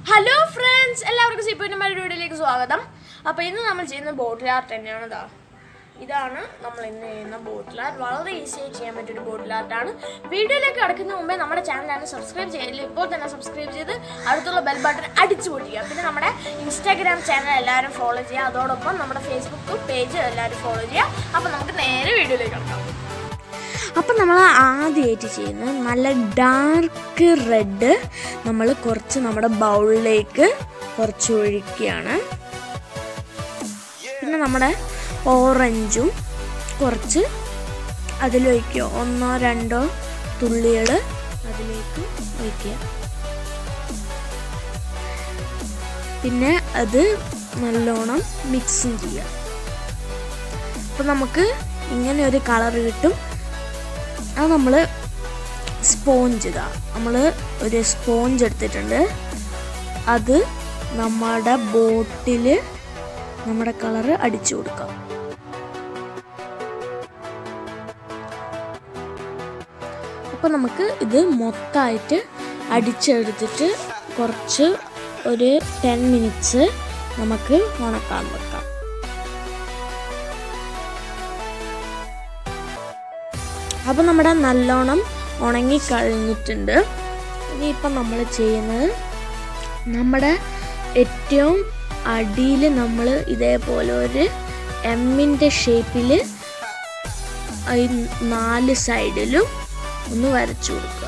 hello friends എല്ലാവർക്കും സിപ്പിൻ്റെ വീഡിയോയിലേക്ക് സ്വാഗതം അപ്പോൾ ഇന്ന് നമ്മൾ ചെയ്യുന്ന ബോട്ടിൽ ആർട്ട് തന്നെയാണ് ഇതാ ഇതാണ് നമ്മൾ ഇന്ന് ചെയ്യുന്ന ബോട്ടിൽ ആർട്ട് വളരെ ഈസി ആയി ചെയ്യാൻ പറ്റിയൊരു ബോട്ടിൽ ആർട്ടാണ് വീഡിയോയിലേക്ക് കിടക്കുന്ന മുമ്പേ നമ്മുടെ ചാനലാണ് സബ്സ്ക്രൈബ് ചെയ്തില്ല ഇപ്പോൾ തന്നെ സബ്സ്ക്രൈബ് ചെയ്ത് അടുത്തുള്ള ബെൽ ബട്ടൺ അടിച്ചു പൊട്ടിക്കുക പിന്നെ നമ്മുടെ ഇൻസ്റ്റാഗ്രാം ചാനൽ എല്ലാവരും ഫോളോ ചെയ്യുക അതോടൊപ്പം നമ്മുടെ ഫേസ്ബുക്ക് പേജ് എല്ലാവരും ഫോളോ ചെയ്യുക അപ്പോൾ നമുക്ക് നേരെ വീഡിയോയിലേക്ക് കിടക്കാം അപ്പം നമ്മൾ ആദ്യമായിട്ട് ചെയ്യുന്നത് നല്ല ഡാർക്ക് റെഡ് നമ്മൾ കുറച്ച് നമ്മുടെ ബൗളിലേക്ക് കുറച്ച് ഒഴിക്കുകയാണ് പിന്നെ നമ്മുടെ ഓറഞ്ചും കുറച്ച് അതിലൊഴിക്കുക ഒന്നോ രണ്ടോ തുള്ളികൾ അതിലേക്ക് ഒഴിക്കുക പിന്നെ അത് നല്ലോണം മിക്സും ചെയ്യുക അപ്പം നമുക്ക് ഇങ്ങനെ ഒരു കളർ കിട്ടും അത് നമ്മൾ സ്പോഞ്ച് ഇതാ നമ്മൾ ഒരു സ്പോഞ്ച് എടുത്തിട്ടുണ്ട് അത് നമ്മുടെ ബോട്ടിൽ നമ്മുടെ കളറ് അടിച്ചു കൊടുക്കാം അപ്പോൾ നമുക്ക് ഇത് മൊത്തമായിട്ട് അടിച്ചെടുത്തിട്ട് കുറച്ച് ഒരു ടെൻ മിനിറ്റ്സ് നമുക്ക് ഉണക്കാൻ വെക്കാം അപ്പോൾ നമ്മുടെ നല്ലോണം ഉണങ്ങി കഴിഞ്ഞിട്ടുണ്ട് ഇനിയിപ്പം നമ്മൾ ചെയ്യുന്നത് നമ്മുടെ ഏറ്റവും അടിയിൽ നമ്മൾ ഇതേപോലെ ഒരു എമ്മിൻ്റെ ഷേപ്പിൽ നാല് സൈഡിലും ഒന്ന് വരച്ചു കൊടുക്കുക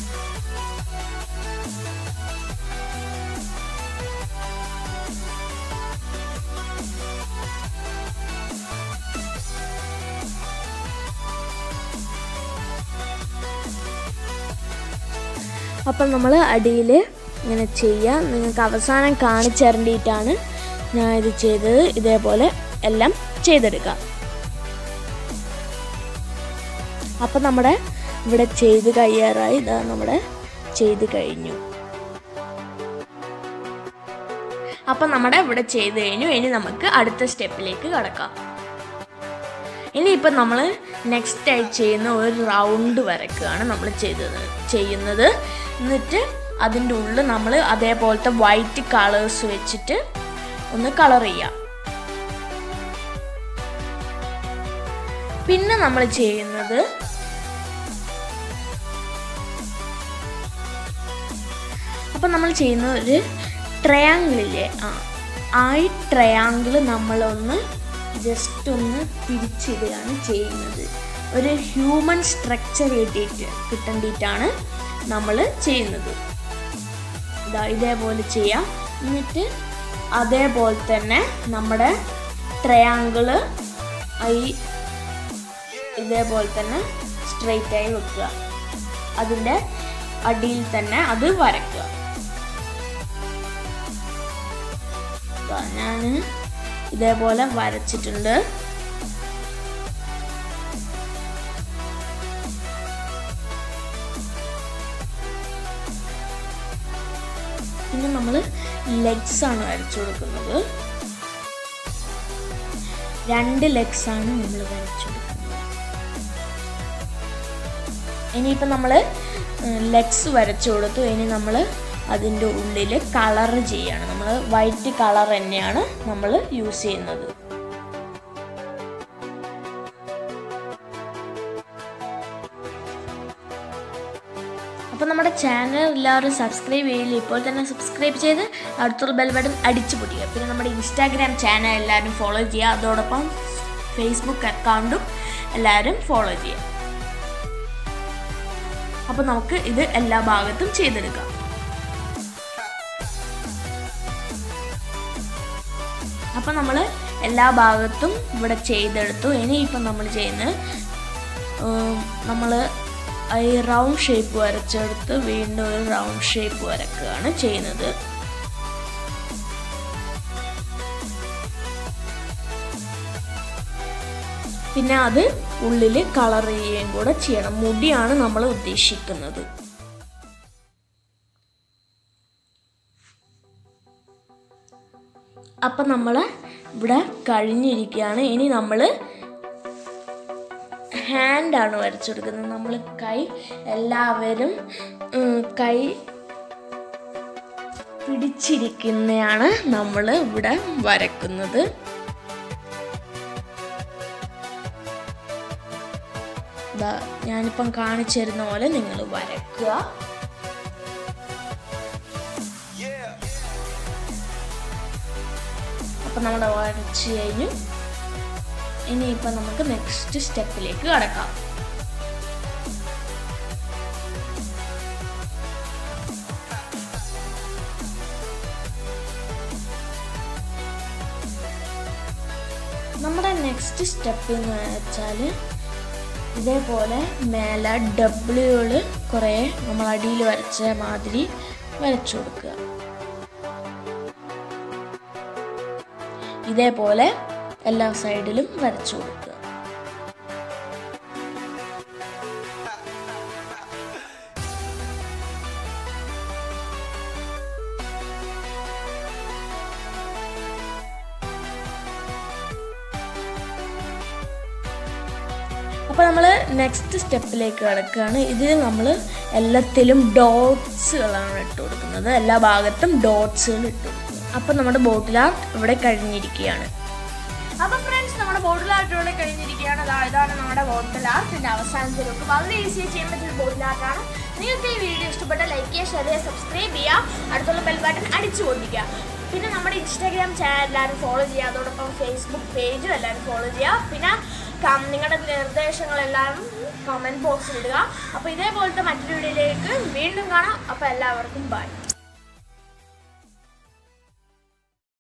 അപ്പം നമ്മൾ അടിയിൽ ഇങ്ങനെ ചെയ്യാം നിങ്ങൾക്ക് അവസാനം കാണിച്ചു തരേണ്ടിയിട്ടാണ് ഞാൻ ഇത് ചെയ്തത് ഇതേപോലെ എല്ലാം ചെയ്തെടുക്കാം അപ്പം നമ്മുടെ ഇവിടെ ചെയ്ത് കഴിയാറായി ഇതാ നമ്മുടെ ചെയ്ത് കഴിഞ്ഞു അപ്പം നമ്മുടെ ഇവിടെ ചെയ്ത് കഴിഞ്ഞു ഇനി നമുക്ക് അടുത്ത സ്റ്റെപ്പിലേക്ക് കടക്കാം ഇനിയിപ്പം നമ്മൾ നെക്സ്റ്റ് ആയി ചെയ്യുന്ന ഒരു റൗണ്ട് വരയ്ക്കുകയാണ് നമ്മൾ ചെയ്തത് ചെയ്യുന്നത് എന്നിട്ട് അതിൻ്റെ ഉള്ളിൽ നമ്മൾ അതേപോലത്തെ വൈറ്റ് കളേഴ്സ് വെച്ചിട്ട് ഒന്ന് കളർ ചെയ്യാം പിന്നെ നമ്മൾ ചെയ്യുന്നത് അപ്പം നമ്മൾ ചെയ്യുന്ന ഒരു ട്രയാങ്കിളില്ലേ ആ ആ ട്രയാങ്കിൾ നമ്മളൊന്ന് ജസ്റ്റ് ഒന്ന് തിരിച്ചിടുകയാണ് ചെയ്യുന്നത് ഒരു ഹ്യൂമൻ സ്ട്രക്ചർ കിട്ടിയിട്ട് കിട്ടേണ്ടിയിട്ടാണ് നമ്മൾ ചെയ്യുന്നത് ഇതാ ഇതേപോലെ ചെയ്യാം എന്നിട്ട് അതേപോലെ തന്നെ നമ്മുടെ ട്രയാങ്കിള് ഈ ഇതേപോലെ തന്നെ സ്ട്രെയിറ്റ് ആയി വെക്കുക അതിൻ്റെ അടിയിൽ തന്നെ അത് വരയ്ക്കുക ഞാൻ ഇതേപോലെ വരച്ചിട്ടുണ്ട് പിന്നെ നമ്മൾ ലെഗ്സ് ആണ് വരച്ചു കൊടുക്കുന്നത് രണ്ട് ലെഗ്സ് ആണ് നമ്മൾ വരച്ചു കൊടുക്കുന്നത് ഇനിയിപ്പം നമ്മൾ ലെഗ്സ് വരച്ചു കൊടുത്തു ഇനി നമ്മൾ അതിൻ്റെ ഉള്ളിൽ കളർ ചെയ്യാണ് നമ്മൾ വൈറ്റ് കളർ തന്നെയാണ് നമ്മൾ യൂസ് ചെയ്യുന്നത് അപ്പോൾ നമ്മുടെ ചാനൽ എല്ലാവരും സബ്സ്ക്രൈബ് ചെയ്യില്ല ഇപ്പോൾ തന്നെ സബ്സ്ക്രൈബ് ചെയ്ത് അടുത്തുള്ള ബെൽ ബട്ടൺ അടിച്ചു പൊടിക്കുക പിന്നെ നമ്മുടെ ഇൻസ്റ്റാഗ്രാം ചാനൽ എല്ലാവരും ഫോളോ ചെയ്യുക അതോടൊപ്പം ഫേസ്ബുക്ക് അക്കൗണ്ടും എല്ലാവരും ഫോളോ ചെയ്യുക അപ്പോൾ നമുക്ക് ഇത് എല്ലാ ഭാഗത്തും ചെയ്തെടുക്കാം അപ്പം നമ്മൾ എല്ലാ ഭാഗത്തും ഇവിടെ ചെയ്തെടുത്തു ഇനിയിപ്പം നമ്മൾ ചെയ്യുന്നത് നമ്മൾ ഈ റൗണ്ട് ഷേപ്പ് വരച്ചെടുത്ത് വീണ്ടും ഒരു റൗണ്ട് ഷേപ്പ് വരക്കുകയാണ് ചെയ്യുന്നത് പിന്നെ അത് ഉള്ളിൽ കളർ ചെയ്യുകയും കൂടെ ചെയ്യണം മുടിയാണ് നമ്മൾ ഉദ്ദേശിക്കുന്നത് അപ്പം നമ്മൾ ഇവിടെ കഴിഞ്ഞിരിക്കുകയാണ് ഇനി നമ്മൾ ഹാൻഡാണ് വരച്ചെടുക്കുന്നത് നമ്മൾ കൈ എല്ലാവരും ഉം, കൈ പിടിച്ചിരിക്കുന്നതാണ് നമ്മൾ ഇവിടെ വരക്കുന്നത് ദാ ഞാനിപ്പം കാണിച്ചു തരുന്ന പോലെ നിങ്ങൾ വരക്കുക അപ്പം നമ്മൾ വരച്ച് കഴിഞ്ഞു ഇനിയിപ്പം നമുക്ക് നെക്സ്റ്റ് സ്റ്റെപ്പിലേക്ക് കടക്കാം നമ്മുടെ നെക്സ്റ്റ് സ്റ്റെപ്പ് എന്ന് വെച്ചാൽ ഇതേപോലെ മേലെ ഡബ്ല്യുകൾ കുറേ നമ്മൾ അടിയിൽ വരച്ച മാതിരി വരച്ചു കൊടുക്കുക ഇതേപോലെ എല്ലാ സൈഡിലും വരച്ചു കൊടുക്കുക അപ്പോൾ നമ്മൾ നെക്സ്റ്റ് സ്റ്റെപ്പിലേക്ക് കിടക്കുകയാണ് ഇതിൽ നമ്മൾ എല്ലാത്തിലും ഡോട്ട്സുകളാണ് ഇട്ട് കൊടുക്കുന്നത് എല്ലാ ഭാഗത്തും ഡോട്ട്സുകൾ ഇട്ട് കൊടുക്കുക അപ്പോൾ നമ്മുടെ ബോട്ടിൽ ആർട്ട് ഇവിടെ കഴിഞ്ഞിരിക്കുകയാണ് അപ്പോൾ ഫ്രണ്ട്സ് നമ്മുടെ ബോട്ടിൽ ആർട്ട് ഇവിടെ കഴിഞ്ഞിരിക്കുകയാണ് അതാ ഇതാണ് നമ്മുടെ ബോട്ടിൽ ആർട്ടിൻ്റെ അവസാനത്തെ ലുക്ക് വളരെ ഈസിയായി ചെയ്യാൻ പറ്റിയ ബോട്ടിൽ ആർട്ടാണ് നിങ്ങൾക്ക് ഈ വീഡിയോ ഇഷ്ടപ്പെട്ട ലൈക്ക് ചെയ്യുക ഷെയർ ചെയ്യുക സബ്സ്ക്രൈബ് ചെയ്യുക അടുത്തുള്ള ബെൽ ബട്ടൺ അടിച്ചു പൊട്ടിക്കുക പിന്നെ നമ്മുടെ ഇൻസ്റ്റാഗ്രാം ചാനൽ എല്ലാവരും ഫോളോ ചെയ്യുക അതോടൊപ്പം ഫേസ്ബുക്ക് പേജും എല്ലാവരും ഫോളോ ചെയ്യുക പിന്നെ കം- നിങ്ങളുടെ നിർദ്ദേശങ്ങളെല്ലാം കമൻറ്റ് ബോക്സിൽ ഇടുക അപ്പോൾ ഇതേപോലത്തെ മറ്റൊരു വീഡിയോയിലേക്ക് വീണ്ടും കാണാം അപ്പോൾ എല്ലാവർക്കും ബൈ